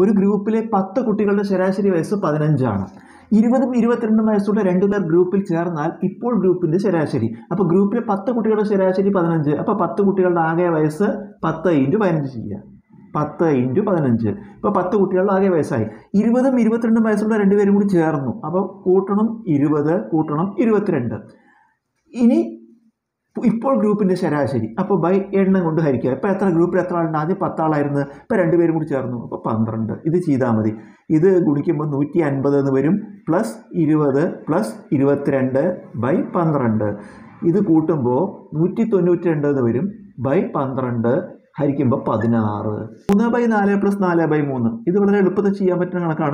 ഒരു ഗ്രൂപ്പിലെ പത്ത് കുട്ടികളുടെ ശരാശരി വയസ്സ് പതിനഞ്ചാണ് ഇരുപതും ഇരുപത്തിരണ്ടും വയസ്സുള്ള രണ്ടുപേർ ഗ്രൂപ്പിൽ ചേർന്നാൽ ഇപ്പോൾ ഗ്രൂപ്പിന്റെ ശരാശരി അപ്പോൾ ഗ്രൂപ്പിലെ പത്ത് കുട്ടികളുടെ ശരാശരി പതിനഞ്ച് അപ്പോൾ പത്ത് കുട്ടികളുടെ ആകെ വയസ്സ് പത്ത് ഇൻറ്റു പതിനഞ്ച് ചെയ്യുക പത്ത് ഇൻറ്റു പതിനഞ്ച് ഇപ്പോൾ പത്ത് കുട്ടികളുടെ ആകെ വയസ്സായി ഇരുപതും ഇരുപത്തിരണ്ടും വയസ്സുള്ള രണ്ടുപേരും കൂടി ചേർന്നു അപ്പോൾ കൂട്ടണം ഇരുപത് കൂട്ടണം ഇരുപത്തിരണ്ട് ഇനി ഇപ്പോൾ ഗ്രൂപ്പിന്റെ ശരാശരി അപ്പോൾ ബൈ എണ്ണം കൊണ്ട് ഹരിക്കുക ഇപ്പോൾ എത്ര ഗ്രൂപ്പിൽ എത്ര ആളുണ്ട് ആദ്യം പത്താളായിരുന്നു ഇപ്പോൾ രണ്ടുപേരും കൂടി ചേർന്നു അപ്പോൾ പന്ത്രണ്ട് ഇത് ചെയ്താൽ മതി ഇത് ഗുണിക്കുമ്പോൾ നൂറ്റി അൻപത് എന്ന് വരും പ്ലസ് ഇരുപത് പ്ലസ് ഇരുപത്തിരണ്ട് ബൈ പന്ത്രണ്ട് ഇത് കൂട്ടുമ്പോൾ നൂറ്റി തൊണ്ണൂറ്റി രണ്ട് എന്ന് വരും ബൈ പന്ത്രണ്ട് ഹരിക്കുമ്പോൾ പതിനാറ് മൂന്ന് ബൈ നാല് പ്ലസ് നാല് ബൈ മൂന്ന് ഇത് വളരെ എളുപ്പത്തിൽ ചെയ്യാൻ പറ്റുന്ന കണക്കാണ്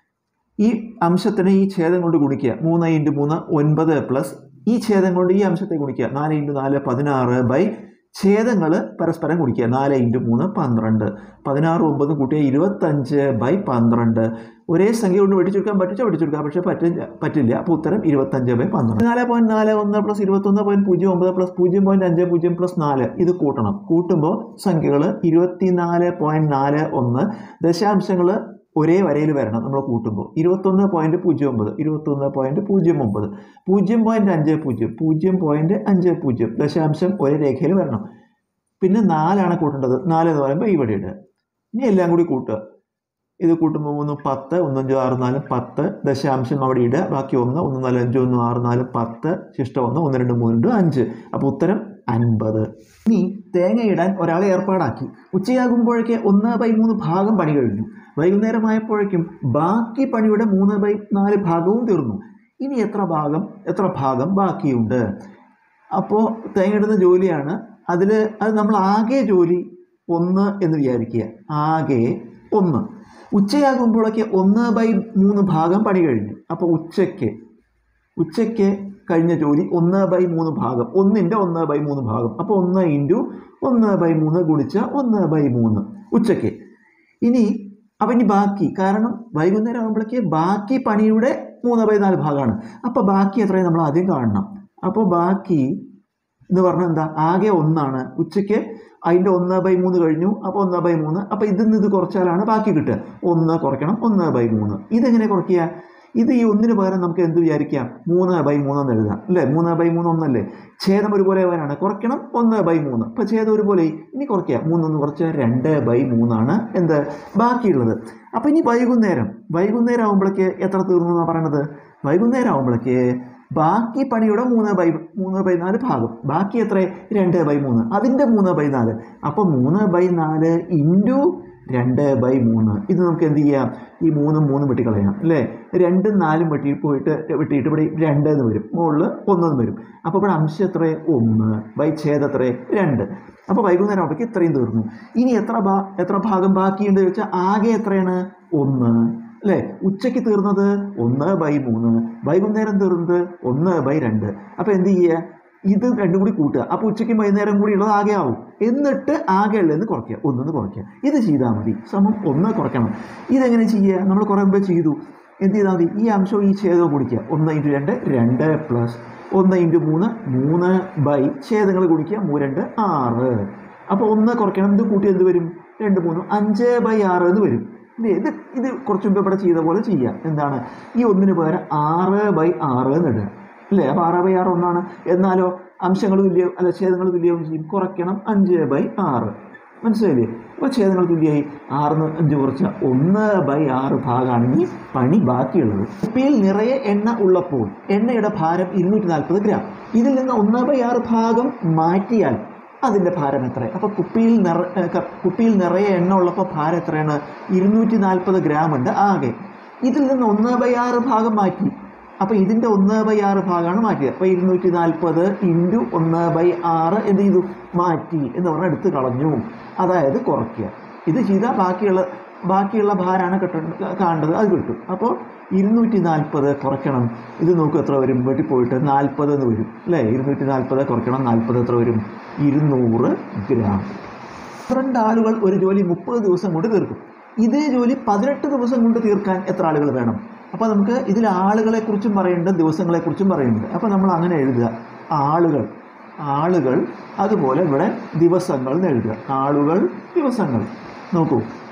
ഈ അംശത്തിനെ ഈ ഛേദം കൊണ്ട് ഗുണിക്കുക മൂന്ന് ഇൻറ്റു മൂന്ന് ഒൻപത് പ്ലസ് ഈ ഛേദം കൊണ്ട് ഈ അംശത്തെ ഗുണിക്കുക നാല് ഇൻറ്റു നാല് പതിനാറ് ബൈ ഛേദങ്ങൾ പരസ്പരം ഗുണിക്കുക നാല് ഇൻറ്റു മൂന്ന് പന്ത്രണ്ട് പതിനാറ് ഒമ്പത് കൂട്ടിയ ഇരുപത്തഞ്ച് ബൈ പന്ത്രണ്ട് ഒരേ സംഖ്യ കൊണ്ട് വെട്ടിച്ചെടുക്കാൻ പറ്റിച്ച വെട്ടിച്ചെടുക്കാം പക്ഷേ പറ്റില്ല പറ്റില്ല അപ്പോൾ ഉത്തരം ഇരുപത്തഞ്ച് ബൈ പന്ത്രണ്ട് നാല് പോയിന്റ് നാല് ഒന്ന് പ്ലസ് ഇരുപത്തൊന്ന് പോയിന്റ് പൂജ്യം ഒമ്പത് പ്ലസ് പൂജ്യം പോയിന്റ് അഞ്ച് പൂജ്യം പ്ലസ് നാല് ഇത് കൂട്ടണം കൂട്ടുമ്പോൾ സംഖ്യകൾ ഇരുപത്തിനാല് പോയിന്റ് നാല് ഒന്ന് ദശാംശങ്ങൾ ഒരേ വരയിൽ വരണം നമ്മൾ കൂട്ടുമ്പോൾ ഇരുപത്തൊന്ന് പോയിന്റ് പൂജ്യം ഒമ്പത് ഇരുപത്തൊന്ന് പോയിന്റ് പൂജ്യം ഒമ്പത് പൂജ്യം പോയിന്റ് അഞ്ച് പൂജ്യം പൂജ്യം പോയിന്റ് അഞ്ച് പൂജ്യം ദശാംശം ഒരേ രേഖയിൽ വരണം പിന്നെ നാലാണ് കൂട്ടേണ്ടത് നാല് എന്ന് പറയുമ്പോൾ ഇവിടെ ഇടുക ഇനി എല്ലാം കൂടി കൂട്ടുക ഇത് കൂട്ടുമ്പോൾ മൂന്ന് പത്ത് ഒന്നഞ്ച് ആറ് നാല് പത്ത് ദശാംശം അവിടെ ഇടുക ബാക്കി ഒന്ന് ഒന്ന് നാല് അഞ്ച് ഒന്ന് ആറ് നാല് പത്ത് ശിഷ്ടം ഒന്ന് ഒന്ന് രണ്ട് മൂന്ന് രണ്ട് അഞ്ച് അപ്പോൾ ഉത്തരം അൻപത് ഇനി തേങ്ങയിടാൻ ഒരാളെ ഏർപ്പാടാക്കി ഉച്ചയാകുമ്പോഴേക്ക് ഒന്ന് ബൈ മൂന്ന് ഭാഗം പണി കഴിഞ്ഞു വൈകുന്നേരമായപ്പോഴേക്കും ബാക്കി പണിയുടെ മൂന്ന് ബൈ നാല് ഭാഗവും തീർന്നു ഇനി എത്ര ഭാഗം എത്ര ഭാഗം ബാക്കിയുണ്ട് അപ്പോൾ തേങ്ങയിടുന്ന ജോലിയാണ് അതിൽ അത് നമ്മൾ ആകെ ജോലി ഒന്ന് എന്ന് വിചാരിക്കുക ആകെ ഒന്ന് ഉച്ചയാകുമ്പോഴേക്ക് ഒന്ന് ബൈ മൂന്ന് ഭാഗം പണി കഴിഞ്ഞു അപ്പോൾ ഉച്ചയ്ക്ക് ഉച്ചയ്ക്ക് കഴിഞ്ഞ ജോലി ഒന്ന് ബൈ മൂന്ന് ഭാഗം ഒന്നിൻ്റെ ഒന്ന് ബൈ മൂന്ന് ഭാഗം അപ്പോൾ ഒന്ന് ഇൻറ്റു ഒന്ന് ബൈ മൂന്ന് ഗുണിച്ച ഒന്ന് ബൈ മൂന്ന് ഉച്ചയ്ക്ക് ഇനി അപ്പം ഇനി ബാക്കി കാരണം വൈകുന്നേരം ആകുമ്പോഴേക്ക് ബാക്കി പണിയുടെ മൂന്ന് ബൈ നാല് ഭാഗമാണ് അപ്പോൾ ബാക്കി എത്രയും നമ്മൾ ആദ്യം കാണണം അപ്പോൾ ബാക്കി എന്ന് പറഞ്ഞാൽ എന്താ ആകെ ഒന്നാണ് ഉച്ചയ്ക്ക് അതിൻ്റെ ഒന്ന് ബൈ മൂന്ന് കഴിഞ്ഞു അപ്പോൾ ഒന്ന് ബൈ മൂന്ന് അപ്പോൾ ഇതിൽ നിന്ന് ഇത് കുറച്ചാലാണ് ബാക്കി കിട്ടുക ഒന്ന് കുറയ്ക്കണം ഒന്ന് ബൈ മൂന്ന് ഇതെങ്ങനെ കുറയ്ക്കുക ഇത് ഈ ഒന്നിന് പകരം നമുക്ക് എന്ത് വിചാരിക്കാം മൂന്ന് ബൈ മൂന്ന് എന്ന് എഴുതാം അല്ലേ മൂന്ന് ബൈ മൂന്ന് ഒന്നല്ലേ ഛേദം ഒരുപോലെ വരാണ് കുറയ്ക്കണം ഒന്ന് ബൈ മൂന്ന് ഇപ്പോൾ ഛേദം ഒരുപോലെ ഇനി കുറയ്ക്കുക മൂന്നൊന്ന് കുറച്ച് രണ്ട് ബൈ മൂന്നാണ് എന്ത് ബാക്കിയുള്ളത് അപ്പോൾ ഇനി വൈകുന്നേരം വൈകുന്നേരം ആകുമ്പോഴേക്ക് എത്ര തീർന്നു എന്നാണ് പറയണത് വൈകുന്നേരം ആകുമ്പോഴേക്ക് ബാക്കി പണിയുടെ മൂന്ന് ബൈ മൂന്ന് ബൈ നാല് ഭാഗം ബാക്കി എത്ര രണ്ട് ബൈ മൂന്ന് അതിൻ്റെ മൂന്ന് ബൈ നാല് അപ്പോൾ മൂന്ന് ബൈ നാല് ഇൻറ്റു രണ്ട് ബൈ മൂന്ന് ഇത് നമുക്ക് എന്ത് ചെയ്യാം ഈ മൂന്നും മൂന്നും വെട്ടിക്കളയാം അല്ലേ രണ്ടും നാലും വെട്ടി പോയിട്ട് വെട്ടിയിട്ട് ഇവിടെ രണ്ട് എന്ന് വരും മുകളിൽ ഒന്നെന്ന് വരും അപ്പോൾ ഇവിടെ അംശം എത്ര ഒന്ന് ബൈ ഛേദം എത്ര രണ്ട് അപ്പോൾ വൈകുന്നേരം ആവുമ്പോഴേക്ക് ഇത്രയും തീർന്നു ഇനി എത്ര ഭാ എത്ര ഭാഗം ബാക്കിയുണ്ട് ചോദിച്ചാൽ ആകെ എത്രയാണ് ഒന്ന് അല്ലേ ഉച്ചയ്ക്ക് തീർന്നത് ഒന്ന് ബൈ മൂന്ന് വൈകുന്നേരം തീർന്നത് ഒന്ന് ബൈ രണ്ട് അപ്പോൾ എന്ത് ചെയ്യുക ഇത് രണ്ടും കൂടി കൂട്ടുക അപ്പോൾ ഉച്ചയ്ക്കും വൈകുന്നേരം കൂടി ഉള്ളത് ആകെ ആവും എന്നിട്ട് ആകെ ഉള്ളതെന്ന് കുറയ്ക്കുക ഒന്നെന്ന് കുറയ്ക്കുക ഇത് ചെയ്താൽ മതി സമം ഒന്ന് കുറയ്ക്കണം ഇതെങ്ങനെ ചെയ്യുക നമ്മൾ കുറേ മുമ്പേ ചെയ്തു എന്ത് ചെയ്താൽ മതി ഈ അംശവും ഈ ഛേദവും കുടിക്കുക ഒന്ന് ഇൻറ്റു രണ്ട് രണ്ട് പ്ലസ് ഒന്ന് ഇൻറ്റു മൂന്ന് മൂന്ന് ബൈ ഛേദങ്ങൾ കുടിക്കുക മൂ രണ്ട് ആറ് അപ്പോൾ ഒന്ന് കുറയ്ക്കണം ഇത് കൂട്ടി എന്ത് വരും രണ്ട് മൂന്ന് അഞ്ച് ബൈ ആറ് എന്ന് വരും ഇല്ലേ ഇത് ഇത് കുറച്ച് മുമ്പ് ഇവിടെ ചെയ്ത പോലെ ചെയ്യാം എന്താണ് ഈ ഒന്നിന് പകരം ആറ് ബൈ ആറ് എന്ന് ഇടുക അല്ലേ അപ്പോൾ ആറ് ബൈ ആറ് ഒന്നാണ് എന്നാലോ അംശങ്ങൾ തുല്യം അല്ല ഛേദങ്ങൾ തുല്യവും ചെയ്യും കുറയ്ക്കണം അഞ്ച് ബൈ ആറ് മനസ്സിലായില്ലേ അപ്പോൾ ഛേദങ്ങൾ തുല്യമായി ആറിന് അഞ്ച് കുറച്ച ഒന്ന് ബൈ ആറ് ഭാഗമാണെങ്കിൽ പണി ബാക്കിയുള്ളത് കുപ്പിയിൽ നിറയെ എണ്ണ ഉള്ളപ്പോൾ എണ്ണയുടെ ഭാരം ഇരുന്നൂറ്റി നാൽപ്പത് ഗ്രാം ഇതിൽ നിന്ന് ഒന്ന് ബൈ ആറ് ഭാഗം മാറ്റിയാൽ അതിൻ്റെ ഭാരം എത്ര അപ്പോൾ കുപ്പിയിൽ നിറ ഏ, ക- കുപ്പിയിൽ നിറയെ എണ്ണ ഉള്ളപ്പോൾ ഭാരം എത്രയാണ് ഇരുന്നൂറ്റി നാൽപ്പത് ഗ്രാം ഉണ്ട് ആകെ ഇതിൽ നിന്ന് ഒന്ന് ബൈ ആറ് ഭാഗം മാറ്റി അപ്പോൾ ഇതിൻ്റെ ഒന്ന് ബൈ ആറ് ഭാഗമാണ് മാറ്റിയത് അപ്പോൾ ഇരുന്നൂറ്റി നാൽപ്പത് ഇൻറ്റു ഒന്ന് ബൈ ആറ് എന്ത് ചെയ്തു മാറ്റി എന്ന് പറഞ്ഞാൽ എടുത്ത് കളഞ്ഞു അതായത് കുറയ്ക്കുക ഇത് ചെയ്താൽ ബാക്കിയുള്ള ബാക്കിയുള്ള ഭാരമാണ് കിട്ടേണ്ടത് കാണേണ്ടത് അത് കിട്ടും അപ്പോൾ ഇരുന്നൂറ്റി നാൽപ്പത് കുറയ്ക്കണം ഇത് നോക്കും എത്ര വരും വീട്ടിൽ പോയിട്ട് നാൽപ്പത് എന്ന് വരും അല്ലേ ഇരുന്നൂറ്റി നാൽപ്പത് കുറയ്ക്കണം നാൽപ്പത് എത്ര വരും ഇരുന്നൂറ് ഗ്രാം പന്ത്രണ്ട് ആളുകൾ ഒരു ജോലി മുപ്പത് ദിവസം കൊണ്ട് തീർക്കും ഇതേ ജോലി പതിനെട്ട് ദിവസം കൊണ്ട് തീർക്കാൻ എത്ര ആളുകൾ വേണം അപ്പോൾ നമുക്ക് ഇതിൽ ആളുകളെക്കുറിച്ചും പറയുന്നുണ്ട് ദിവസങ്ങളെക്കുറിച്ചും പറയുന്നുണ്ട് അപ്പോൾ നമ്മൾ അങ്ങനെ എഴുതുക ആളുകൾ ആളുകൾ അതുപോലെ ഇവിടെ ദിവസങ്ങൾ എന്ന് എഴുതുക ആളുകൾ ദിവസങ്ങൾ നോക്കൂ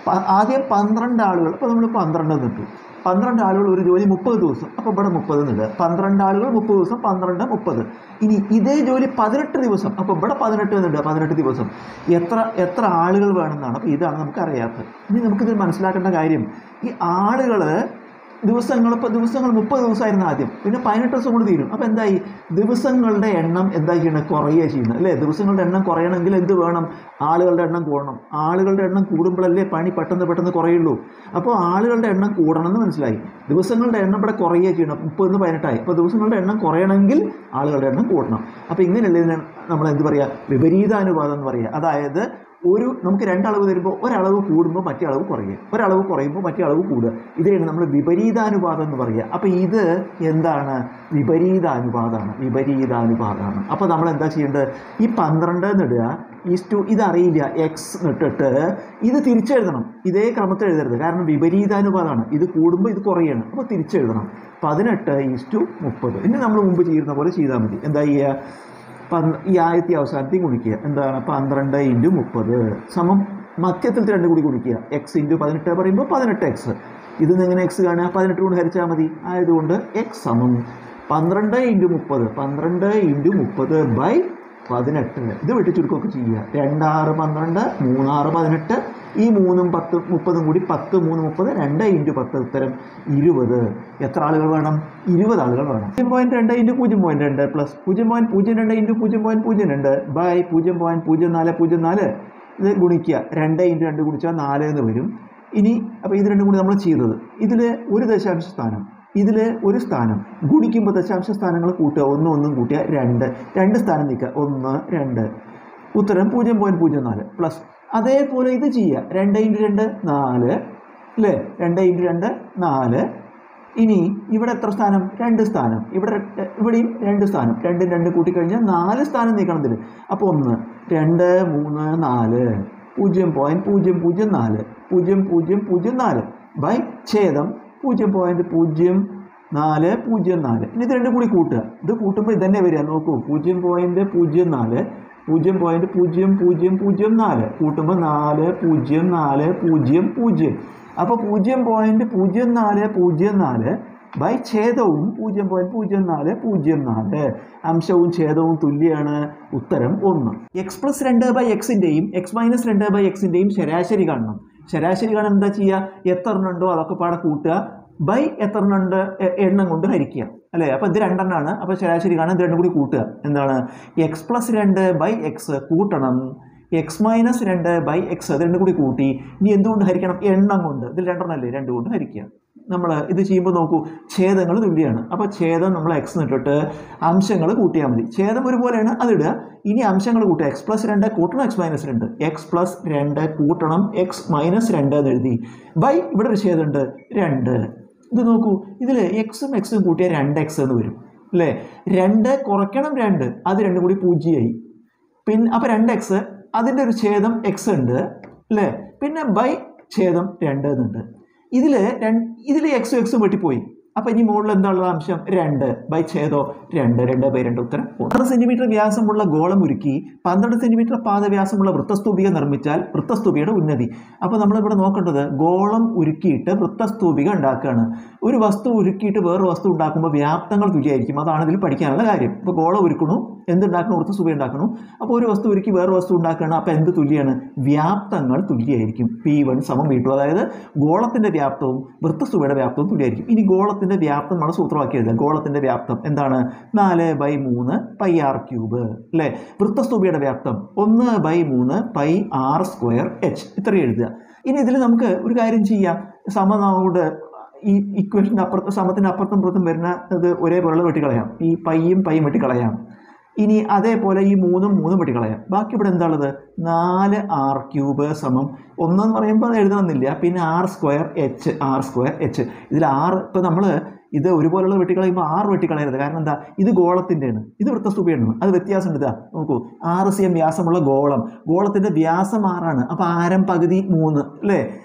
പ- ആദ്യം പന്ത്രണ്ട് ആളുകൾ അപ്പോൾ നമ്മൾ പന്ത്രണ്ട് നിട്ടു പന്ത്രണ്ട് ആളുകൾ ഒരു ജോലി മുപ്പത് ദിവസം അപ്പോൾ ഇവിടെ മുപ്പത് നിടുക പന്ത്രണ്ട് ആളുകൾ മുപ്പത് ദിവസം പന്ത്രണ്ട് മുപ്പത് ഇനി ഇതേ ജോലി പതിനെട്ട് ദിവസം അപ്പോൾ ഇവിടെ പതിനെട്ട് നിടുക പതിനെട്ട് ദിവസം എത്ര എത്ര ആളുകൾ വേണമെന്നാണ് അപ്പോൾ ഇതാണ് നമുക്ക് അറിയാത്തത് ഇനി നമുക്കിത് മനസ്സിലാക്കേണ്ട കാര്യം ഈ ആളുകൾ ദിവസങ്ങൾ ഇപ്പോൾ ദിവസങ്ങൾ മുപ്പത് ദിവസമായിരുന്നു ആദ്യം പിന്നെ പതിനെട്ട് ദിവസം കൊണ്ട് തീരും അപ്പോൾ എന്തായി ദിവസങ്ങളുടെ എണ്ണം എന്താ ചെയ്യണം കുറയുക ചെയ്യുന്നത് അല്ലേ ദിവസങ്ങളുടെ എണ്ണം കുറയണമെങ്കിൽ എന്ത് വേണം ആളുകളുടെ എണ്ണം കൂടണം ആളുകളുടെ എണ്ണം കൂടുമ്പോഴല്ലേ പണി പെട്ടെന്ന് പെട്ടെന്ന് കുറയുള്ളൂ അപ്പോൾ ആളുകളുടെ എണ്ണം കൂടണം എന്ന് മനസ്സിലായി ദിവസങ്ങളുടെ എണ്ണം ഇവിടെ കുറയുക ചെയ്യണം മുപ്പത് പതിനെട്ടായി അപ്പോൾ ദിവസങ്ങളുടെ എണ്ണം കുറയണമെങ്കിൽ ആളുകളുടെ എണ്ണം കൂടണം അപ്പോൾ ഇങ്ങനെയുള്ളതിന് നമ്മൾ എന്ത് പറയുക വിപരീതാനുപാതം എന്ന് പറയുക അതായത് ഒരു നമുക്ക് രണ്ടളവ് തരുമ്പോൾ ഒരളവ് കൂടുമ്പോൾ മറ്റേ അളവ് കുറയുക ഒരളവ് കുറയുമ്പോൾ മറ്റേ അളവ് കൂടുക ഇതിനാണ് നമ്മൾ വിപരീതാനുപാതം എന്ന് പറയുക അപ്പോൾ ഇത് എന്താണ് വിപരീതാനുപാതമാണ് വിപരീതാനുപാതമാണ് അപ്പോൾ നമ്മൾ എന്താ ചെയ്യേണ്ടത് ഈ പന്ത്രണ്ട് എന്നിടുക ഈസ് ടു ഇതറിയില്ല എക്സ് എന്നിട്ടിട്ട് ഇത് തിരിച്ചെഴുതണം ഇതേ ക്രമത്തിൽ എഴുതരുത് കാരണം വിപരീതാനുപാതമാണ് ഇത് കൂടുമ്പോൾ ഇത് കുറയാണ് അപ്പോൾ തിരിച്ചെഴുതണം പതിനെട്ട് ഈസ് ടു മുപ്പത് ഇനി നമ്മൾ മുമ്പ് ചെയ്യുന്ന പോലെ ചെയ്താൽ മതി എന്താ ചെയ്യുക പന്ത് ഈ ആയിരത്തി അവസാനത്തിൽ ഗുണിക്കുക എന്താണ് പന്ത്രണ്ട് ഇൻറ്റു മുപ്പത് സമം മധ്യത്തിൽ രണ്ട് കൂടി ഗുണിക്കുക എക്സ് ഇൻറ്റു പതിനെട്ട് പറയുമ്പോൾ പതിനെട്ട് എക്സ് ഇത് നിന്ന് എങ്ങനെ എക്സ് കാണുക പതിനെട്ട് കൊണ്ട് ഹരിച്ചാൽ മതി ആയതുകൊണ്ട് എക്സ് സമം പന്ത്രണ്ട് ഇൻറ്റു മുപ്പത് പന്ത്രണ്ട് ഇൻറ്റു മുപ്പത് ബൈ പതിനെട്ട് ഇത് വെട്ടി ചുരുക്കമൊക്കെ ചെയ്യുക രണ്ടാറ് പന്ത്രണ്ട് മൂന്നാറ് പതിനെട്ട് ഈ മൂന്നും പത്ത് മുപ്പതും കൂടി പത്ത് മൂന്ന് മുപ്പത് രണ്ട് ഇൻറ്റു പത്ത് ഉത്തരം ഇരുപത് എത്ര ആളുകൾ വേണം ഇരുപത് ആളുകൾ വേണം പൂജ്യം പോയിൻറ്റ് രണ്ട് ഇൻറ്റു പൂജ്യം പോയിൻറ്റ് രണ്ട് പ്ലസ് പൂജ്യം പോയിൻറ്റ് പൂജ്യം രണ്ട് ഇൻറ്റു പൂജ്യം പോയിൻറ്റ് പൂജ്യം രണ്ട് ബൈ പൂജ്യം പോയിൻറ്റ് പൂജ്യം നാല് പൂജ്യം നാല് ഇത് ഗുണിക്കുക രണ്ട് ഇൻറ്റു രണ്ട് ഗുണിച്ചാൽ നാല് എന്ന് വരും ഇനി അപ്പോൾ ഇത് രണ്ടും കൂടി നമ്മൾ ചെയ്തത് ഇതിൽ ഒരു ദശാംശ സ്ഥാനം ഇതിൽ ഒരു സ്ഥാനം ഗുണിക്കുമ്പോൾ ദശാംശ സ്ഥാനങ്ങൾ കൂട്ടുക ഒന്നും ഒന്നും കൂട്ടിയ രണ്ട് രണ്ട് സ്ഥാനം നിൽക്കുക ഒന്ന് രണ്ട് ഉത്തരം പൂജ്യം പോയിൻറ്റ് പൂജ്യം നാല് പ്ലസ് അതേപോലെ ഇത് ചെയ്യുക രണ്ട് ഇൻറ്റു രണ്ട് നാല് അല്ലേ രണ്ട് ഇൻറ്റു രണ്ട് നാല് ഇനി ഇവിടെ എത്ര സ്ഥാനം രണ്ട് സ്ഥാനം ഇവിടെ ര- ഇവിടെയും രണ്ട് സ്ഥാനം രണ്ടും രണ്ട് കൂട്ടിക്കഴിഞ്ഞാൽ നാല് സ്ഥാനം നീക്കണം ഇതിൽ അപ്പോൾ ഒന്ന് രണ്ട് മൂന്ന് നാല് പൂജ്യം പോയിൻറ്റ് പൂജ്യം പൂജ്യം നാല് പൂജ്യം പൂജ്യം പൂജ്യം നാല് ബൈ ഛേദം പൂജ്യം പോയിൻറ്റ് പൂജ്യം നാല് പൂജ്യം നാല് ഇനി ഇത് രണ്ടും കൂടി കൂട്ടുക ഇത് കൂട്ടുമ്പോൾ ഇതന്നെ വരിക നോക്കൂ പൂജ്യം പോയിൻറ്റ് പൂജ്യം നാല് പൂജ്യം പോയിൻറ്റ് പൂജ്യം പൂജ്യം പൂജ്യം നാല് കൂട്ടുമ്പോൾ നാല് പൂജ്യം നാല് പൂജ്യം പൂജ്യം അപ്പോൾ പൂജ്യം പോയിൻറ്റ് പൂജ്യം നാല് പൂജ്യം നാല് ബൈ ഛേദവും പൂജ്യം പോയിൻറ്റ് പൂജ്യം നാല് പൂജ്യം നാല് അംശവും ഛേദവും തുല്യമാണ് ഉത്തരം ഒന്ന് എക്സ് പ്ലസ് രണ്ട് ബൈ എക്സിൻ്റെയും എക്സ് മൈനസ് രണ്ട് ബൈ എക്സിൻ്റെയും ശരാശരി കാണണം ശരാശരി കാണാൻ എന്താ ചെയ്യുക എത്ര എണ്ണം ഉണ്ടോ അതൊക്കെ പാടെ കൂട്ടുക ബൈ എത്ര എണ്ണം ഉണ്ട് എ- എണ്ണം കൊണ്ട് ഹരിക്കുക അല്ലേ അപ്പോൾ ഇത് രണ്ടെണ്ണമാണ് അപ്പോൾ ശരാശരി കാണാൻ ഇത് രണ്ടും കൂടി കൂട്ടുക എന്താണ് എക്സ് പ്ലസ് രണ്ട് ബൈ എക്സ് കൂട്ടണം എക്സ് മൈനസ് രണ്ട് ബൈ എക്സ് അത് രണ്ടും കൂടി കൂട്ടി ഇനി എന്തുകൊണ്ട് ഹരിക്കണം എണ്ണം കൊണ്ട് ഇതിൽ രണ്ടെണ്ണമല്ലേ രണ്ട് കൊണ്ട് ഹരിക്കുക നമ്മൾ ഇത് ചെയ്യുമ്പോൾ നോക്കൂ ഛേദങ്ങൾ തുല്യമാണ് അപ്പോൾ ഛേദം നമ്മൾ എക്സ് ഇട്ടിട്ട് അംശങ്ങൾ കൂട്ടിയാൽ മതി ഛേദം ഒരുപോലെയാണ് അതിടുക ഇനി അംശങ്ങൾ കൂട്ടുക എക്സ് പ്ലസ് രണ്ട് കൂട്ടണം എക്സ് മൈനസ് രണ്ട് എക്സ് പ്ലസ് രണ്ട് കൂട്ടണം എക്സ് മൈനസ് രണ്ട് എന്ന് എഴുതി ബൈ ഇവിടെ ഒരു ഛേദമുണ്ട് രണ്ട് ഇത് നോക്കൂ ഇതിൽ എക്സും എക്സും കൂട്ടിയാൽ രണ്ട് എക്സ് എന്ന് വരും അല്ലേ രണ്ട് കുറയ്ക്കണം രണ്ട് അത് രണ്ടും കൂടി പൂജ്യമായി പിന്നെ അപ്പോൾ രണ്ട് എക്സ് അതിൻ്റെ ഒരു ഛേദം എക്സ് ഉണ്ട് അല്ലേ പിന്നെ ബൈ ഛേദം രണ്ട് എന്നുണ്ട് ഇതിൽ രണ്ട് ഇതിൽ എക്സും എക്സും വെട്ടിപ്പോയി അപ്പോൾ ഇനി മുകളിൽ എന്താണുള്ള അംശം രണ്ട് ബൈ ഛേദോ രണ്ട് രണ്ട് ബൈ രണ്ട് ഉത്തരം ആറ് സെൻറ്റിമീറ്റർ വ്യാസമുള്ള ഗോളം ഉരുക്കി പന്ത്രണ്ട് സെൻറ്റിമീറ്റർ പാദവ്യാസമുള്ള വൃത്തസ്തൂപിക നിർമ്മിച്ചാൽ വൃത്തസ്തൂപികയുടെ ഉന്നതി അപ്പോൾ നമ്മളിവിടെ നോക്കേണ്ടത് ഗോളം ഉരുക്കിയിട്ട് വൃത്തസ്തൂപിക ഉണ്ടാക്കുകയാണ് ഒരു വസ്തു ഉരുക്കിയിട്ട് വേറൊരു വസ്തു ഉണ്ടാക്കുമ്പോൾ വ്യാപ്തങ്ങൾ തുല്യമായിരിക്കും അതാണ് ഇതിൽ പഠിക്കാനുള്ള കാര്യം ഇപ്പോൾ ഗോളം ഉരുക്കണു എന്തുണ്ടാക്കണം വൃത്തസ്തൂപി ഉണ്ടാക്കണം അപ്പോൾ ഒരു വസ്തു ഉരുക്കി വേറെ വസ്തു ഉണ്ടാക്കുകയാണ് അപ്പോൾ എന്ത് തുല്യമാണ് വ്യാപ്തങ്ങൾ തുല്യമായിരിക്കും പി വൺ സമം പി ടു അതായത് ഗോളത്തിൻ്റെ വ്യാപ്തവും വൃത്തസ്തൂപിയുടെ വ്യാപ്തവും തുല്യമായിരിക്കും ഇനി ഗോളത്തിൻ്റെ വ്യാപ്തം നമ്മൾ സൂത്രമാക്കി എഴുതുക ഗോളത്തിൻ്റെ വ്യാപ്തം എന്താണ് നാല് ബൈ മൂന്ന് പൈ ആർ ക്യൂബ് അല്ലേ വൃത്തസ്തൂപിയുടെ വ്യാപ്തം ഒന്ന് ബൈ മൂന്ന് പൈ ആർ സ്ക്വയർ എച്ച് ഇത്രയും എഴുതുക ഇനി ഇതിൽ നമുക്ക് ഒരു കാര്യം ചെയ്യാം സമനോട് ഈ ഇക്വേഷൻ്റെ അപ്പുറത്ത് സമത്തിൻ്റെ അപ്പുറത്തും ഇപ്പുറത്തും വരുന്ന ഇത് ഒരേപോലെയുള്ള വെട്ടിക്കളയാം ഈ പൈയും പൈയും വെട്ടിക്കളയാം ഇനി അതേപോലെ ഈ മൂന്നും മൂന്നും വെട്ടിക്കളയാം ബാക്കി ഇവിടെ എന്താണുള്ളത് നാല് ആർ ക്യൂബ് സമം ഒന്നെന്ന് പറയുമ്പോൾ അത് എഴുതണമെന്നില്ല പിന്നെ R square H R square H ഇതിൽ ആറ് ഇപ്പോൾ നമ്മൾ ഇത് ഒരുപോലുള്ള വെട്ടിക്കളയുമ്പോൾ ആറ് വെട്ടിക്കളയരുത് കാരണം എന്താ ഇത് ഗോളത്തിൻ്റെയാണ് ഇത് വൃത്തസ്തൂപിയാണ് അത് വ്യത്യാസമുണ്ട് ഇതാ നോക്കൂ ആറ് സി എം വ്യാസമുള്ള ഗോളം ഗോളത്തിൻ്റെ വ്യാസം ആറാണ് അപ്പോൾ ആരം പകുതി മൂന്ന് അല്ലേ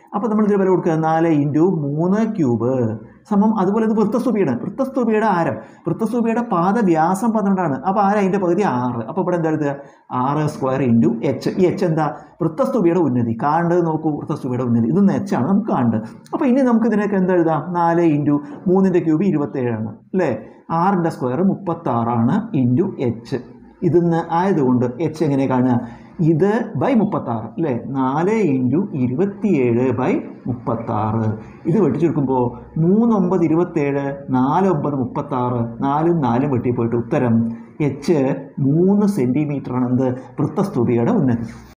അപ്പോൾ നമ്മൾ ഇതിൽ വില കൊടുക്കുക നാല് ഇൻറ്റു മൂന്ന് ക്യൂബ് സമം അതുപോലെ ഇത് വൃത്തസ്തൂപിയുടെ വൃത്തസ്തൂപിയുടെ ആരം വൃത്തസ്തൂപിയുടെ പാത വ്യാസം പന്ത്രണ്ടാണ് അപ്പോൾ ആരം അതിൻ്റെ പകുതി ആറ് അപ്പോൾ ഇവിടെ എന്താ എഴുതുക ആറ് സ്ക്വയർ ഇൻറ്റു എച്ച് ഈ എച്ച് എന്താ വൃത്തസ്തൂപിയുടെ ഉന്നതി കാണേണ്ടത് നോക്കൂ വൃത്തസ്തൂപിയുടെ ഉന്നതി ഇത് എച്ച് ആണ് നമുക്ക് കാണേണ്ടത് അപ്പോൾ ഇനി നമുക്ക് ഇതിനൊക്കെ എന്താ എഴുതാം നാല് ഇൻറ്റു മൂന്നിൻ്റെ ക്യൂബ് ഇരുപത്തേഴാണ് അല്ലേ ആറിൻ്റെ സ്ക്വയർ മുപ്പത്താറാണ് ഇൻറ്റു എച്ച് ഇതിന്ന് ആയതുകൊണ്ട് എച്ച് എങ്ങനെ കാണുക ഇത് ബൈ മുപ്പത്താറ് അല്ലേ നാല് ഇൻറ്റു ഇരുപത്തിയേഴ് ബൈ മുപ്പത്താറ് ഇത് വെട്ടിച്ചെടുക്കുമ്പോൾ മൂന്നൊമ്പത് ഇരുപത്തേഴ് നാല് ഒമ്പത് മുപ്പത്താറ് നാലും നാലും വെട്ടി പോയിട്ട് ഉത്തരം എച്ച് മൂന്ന് സെൻറ്റിമീറ്ററാണ് എന്ത് വൃത്തസ്തൂപിയുടെ ഉന്നതി